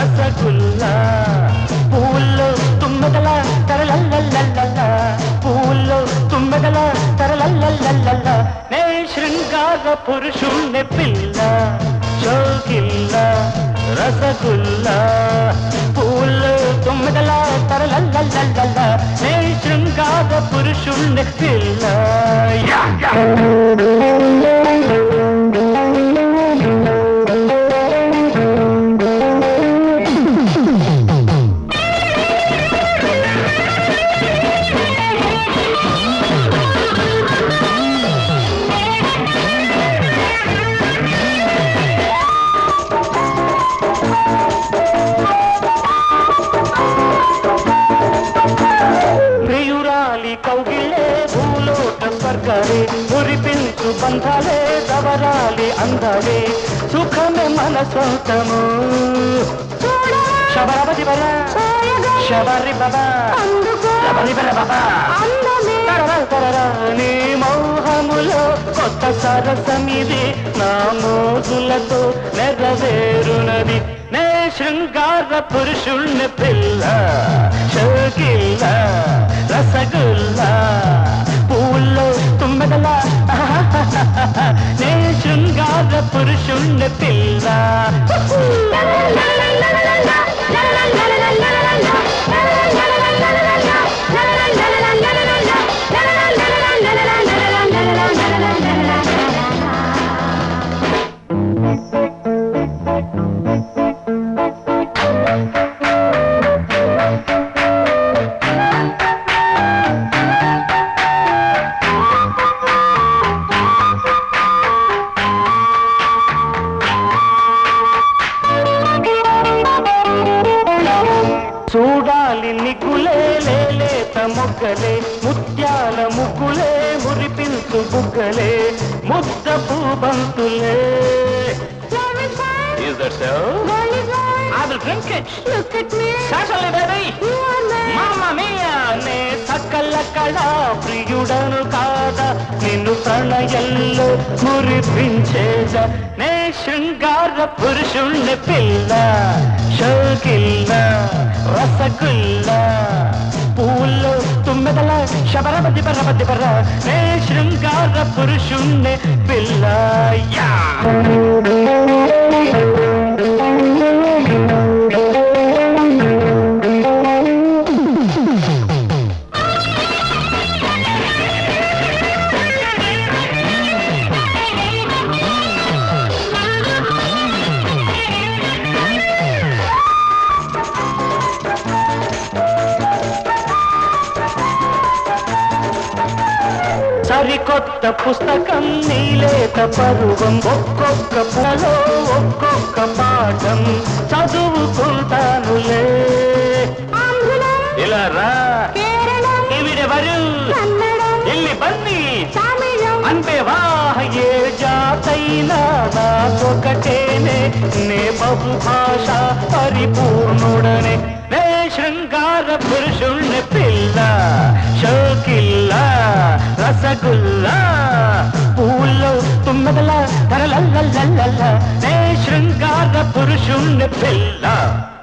రసగుల్లా పూల్లో తుమ్మెదల తరలల్లల్లల్ల పూల్లో తుమ్మెదల తరలల్లల్లల్ల నే శృంగార పురుషుణ్ణి పిల్ల చోకిల్ల రసగుల్లా పూల్లో తుమ్మెదల తరలల్లల్లల్ల నే శృంగార పురుషుణ్ణి పిల్ల యా, యా. ప్రియురాలి కౌగిలే భూలోక స్వర్గలే మురిపించు బంధాలే దవరాలి అందాలే సుఖమే మన సొంతము శబరబది బల శబరి బాబా శబరి బల బాబా తరర తరర నీ మోహములో కొత్త సరసమిది నా మోజులతో నెరవేరునది నే శృంగార పురుషుణ్ణి పిల్ల షోకిల్ల రసగుల్ల పూల్లో తుమ్మెదల నే శృంగార పురుషుణ్ణి పిల్ల చూడాలి నిగ్గులే లేత మొగ్గలే ముత్యాల ముగ్గులే మురిపించు బుగ్గలే ముద్ద పూబంతులే Is that so? I will drink it. Look at me. Certainly, baby. You are mad. మామ మియా నే సకల కళ ప్రియుడను కాదా నిన్ను ప్రణయంలో మురిపించేద నే శృంగార పురుషుణ్ణి పిల్ల షోకిల్ల రసగుల్ల పూల్లో తుమ్మెదల శబరబది బరబది బర నే శృంగార పురుషుణ్ణి పిల్ల యా సరికొత్త పుస్తకం నీలేత పరువం ఒక్కొక్క పులో ఒక్కొక్క పాఠం చదువుకుంటానులే ఆంధ్రం, ఇలా రా కేరళం, ఇవిడెవరు కన్నడం, ఎల్లి బన్ని తమిళం, అంటే వాహ ఏ జాతైనా నాకొకటేనే నే బహుభాష పరిపూర్ణుడనే నే శృంగార పురుషుణ్ణి పిల్ల షోకిల్ల రసగుల్ల పూల్లో తుమ్మెదల తరలల్లల్ల నే శృంగార పురుషుణ్ణి పిల్ల